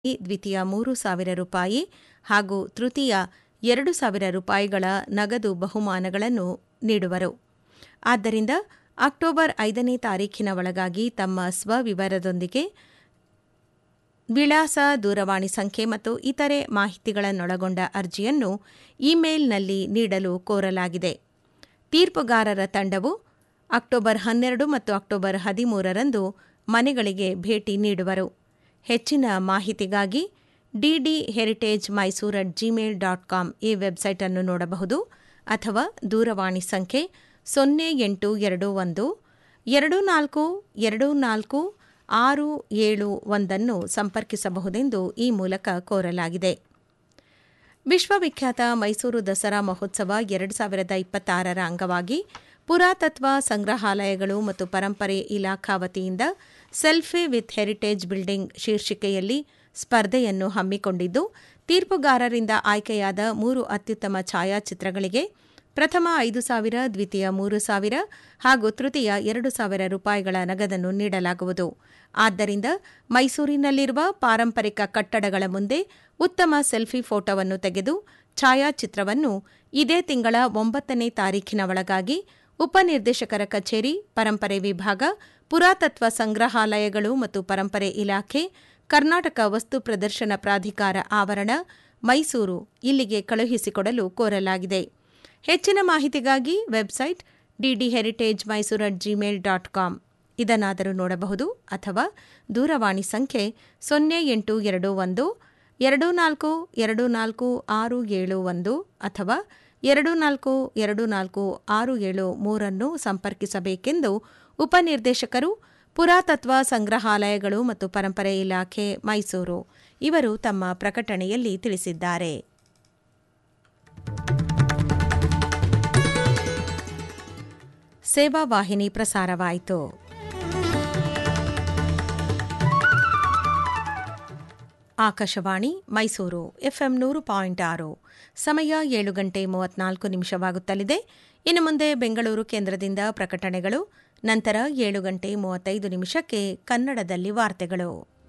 ದ್ವಿತೀಯ ಮೂರು ಸಾವಿರ ರೂಪಾಯಿ ಹಾಗೂ ತೃತೀಯ ಎರಡು ಸಾವಿರ ರೂಪಾಯಿಗಳ ನಗದು ಬಹುಮಾನಗಳನ್ನು ನೀಡುವರು ಆದ್ದರಿಂದ ಅಕ್ಟೋಬರ್ ಐದನೇ ತಾರೀಖಿನ ಒಳಗಾಗಿ ತಮ್ಮ ಸ್ವವಿವರದೊಂದಿಗೆ ವಿಳಾಸ ದೂರವಾಣಿ ಸಂಖ್ಯೆ ಮತ್ತು ಇತರೆ ಮಾಹಿತಿಗಳನ್ನೊಳಗೊಂಡ ಅರ್ಜಿಯನ್ನು ಇಮೇಲ್ನಲ್ಲಿ ನೀಡಲು ಕೋರಲಾಗಿದೆ ತೀರ್ಪುಗಾರರ ತಂಡವು ಅಕ್ಟೋಬರ್ ಹನ್ನೆರಡು ಮತ್ತು ಅಕ್ಟೋಬರ್ ಹದಿಮೂರರಂದು ಮನೆಗಳಿಗೆ ಭೇಟಿ ನೀಡುವರು ಹೆಚ್ಚಿನ ಮಾಹಿತಿಗಾಗಿ DD heritage Mysuru at Gmail dot com ಈ ವೆಬ್ಸೈಟ್ ಅನ್ನು ನೋಡಬಹುದು ಅಥವಾ ದೂರವಾಣಿ ಸಂಖ್ಯೆ ಸೊನ್ನೆ ಎಂಟು ಎರಡು ಒಂದು ಎರಡು ನಾಲ್ಕು ಎರಡು ನಾಲ್ಕು ಆರು ಏಳು ಒಂದನ್ನು ಸಂಪರ್ಕಿಸಬಹುದೆಂದು ಈ ಮೂಲಕ ಕೋರಲಾಗಿದೆ ವಿಶ್ವವಿಖ್ಯಾತ ಮೈಸೂರು ದಸರಾ ಮಹೋತ್ಸವ ಎರಡು ಸಾವಿರದ ಇಪ್ಪತ್ತಾರರ ಅಂಗವಾಗಿ ಪುರಾತತ್ವ ಸಂಗ್ರಹಾಲಯಗಳು ಮತ್ತು ಪರಂಪರೆ ಇಲಾಖಾ ವತಿಯಿಂದ ಸೆಲ್ಫಿ ವಿತ್ ಹೆರಿಟೇಜ್ ಬಿಲ್ಡಿಂಗ್ ಶೀರ್ಷಿಕೆಯಲ್ಲಿ ಸ್ಪರ್ಧೆಯನ್ನು ಹಮ್ಮಿಕೊಂಡಿದ್ದು ತೀರ್ಪುಗಾರರಿಂದ ಆಯ್ಕೆಯಾದ ಮೂರು ಅತ್ಯುತ್ತಮ ಛಾಯಾಚಿತ್ರಗಳಿಗೆ ಪ್ರಥಮ ಐದು ಸಾವಿರ ದ್ವಿತೀಯ ಮೂರು ಸಾವಿರ ಹಾಗೂ ತೃತೀಯ ಎರಡು ಸಾವಿರ ರೂಪಾಯಿಗಳ ನಗದನ್ನು ನೀಡಲಾಗುವುದು ಆದ್ದರಿಂದ ಮೈಸೂರಿನಲ್ಲಿರುವ ಪಾರಂಪರಿಕ ಕಟ್ಟಡಗಳ ಮುಂದೆ ಉತ್ತಮ ಸೆಲ್ಫಿ ಫೋಟೋವನ್ನು ತೆಗೆದು ಛಾಯಾಚಿತ್ರವನ್ನು ಇದೇ ತಿಂಗಳ ಒಂಬತ್ತನೇ ತಾರೀಖಿನ ಒಳಗಾಗಿ ಉಪನಿರ್ದೇಶಕರ ಕಚೇರಿ ಪರಂಪರೆ ವಿಭಾಗ ಪುರಾತತ್ವ ಸಂಗ್ರಹಾಲಯಗಳು ಮತ್ತು ಪರಂಪರೆ ಇಲಾಖೆ ಕರ್ನಾಟಕ ವಸ್ತು ಪ್ರದರ್ಶನ ಪ್ರಾಧಿಕಾರ ಆವರಣ ಮೈಸೂರು ಇಲ್ಲಿಗೆ ಕಳುಹಿಸಿಕೊಡಲು ಕೋರಲಾಗಿದೆ ಹೆಚ್ಚಿನ ಮಾಹಿತಿಗಾಗಿ website DD heritage Mysuru at Gmail dot com ಇದನ್ನಾದರೂ ನೋಡಬಹುದು ಅಥವಾ ದೂರವಾಣಿ ಸಂಖ್ಯೆ ಸೊನ್ನೆ ಎಂಟು ಎರಡು ಒಂದು ಎರಡು ನಾಲ್ಕು ಎರಡು ನಾಲ್ಕು ಆರು ಏಳು ಒಂದು ಅಥವಾ ಎರಡು ನಾಲ್ಕು ಎರಡು ನಾಲ್ಕು ಆರು ಏಳು ಮೂರನ್ನು ಸಂಪರ್ಕಿಸಬೇಕೆಂದು ಉಪನಿರ್ದೇಶಕರು ಪುರಾತತ್ವ ಸಂಗ್ರಹಾಲಯಗಳು ಮತ್ತು ಪರಂಪರೆ ಇಲಾಖೆ ಮೈಸೂರು ಇವರು ತಮ್ಮ ಪ್ರಕಟಣೆಯಲ್ಲಿ ತಿಳಿಸಿದ್ದಾರೆ ಸೇವಾ ವಾಹಿನಿ ಪ್ರಸಾರವಾಯಿತು ಆಕಾಶವಾಣಿ ಮೈಸೂರು ಎಫ್ಎಂ ನೂರು ಪಾಯಿಂಟ್ ಆರು ಸಮಯ ಏಳು ಗಂಟೆ ಮೂವತ್ನಾಲ್ಕು ನಿಮಿಷವಾಗುತ್ತಲಿದೆ ಇನ್ನು ಮುಂದೆ ಬೆಂಗಳೂರು ಕೇಂದ್ರದಿಂದ ಪ್ರಕಟಣೆಗಳು ನಂತರ ಏಳು ಗಂಟೆ ಮೂವತ್ತೈದು ನಿಮಿಷಕ್ಕೆ ಕನ್ನಡದಲ್ಲಿ ವಾರ್ತೆಗಳು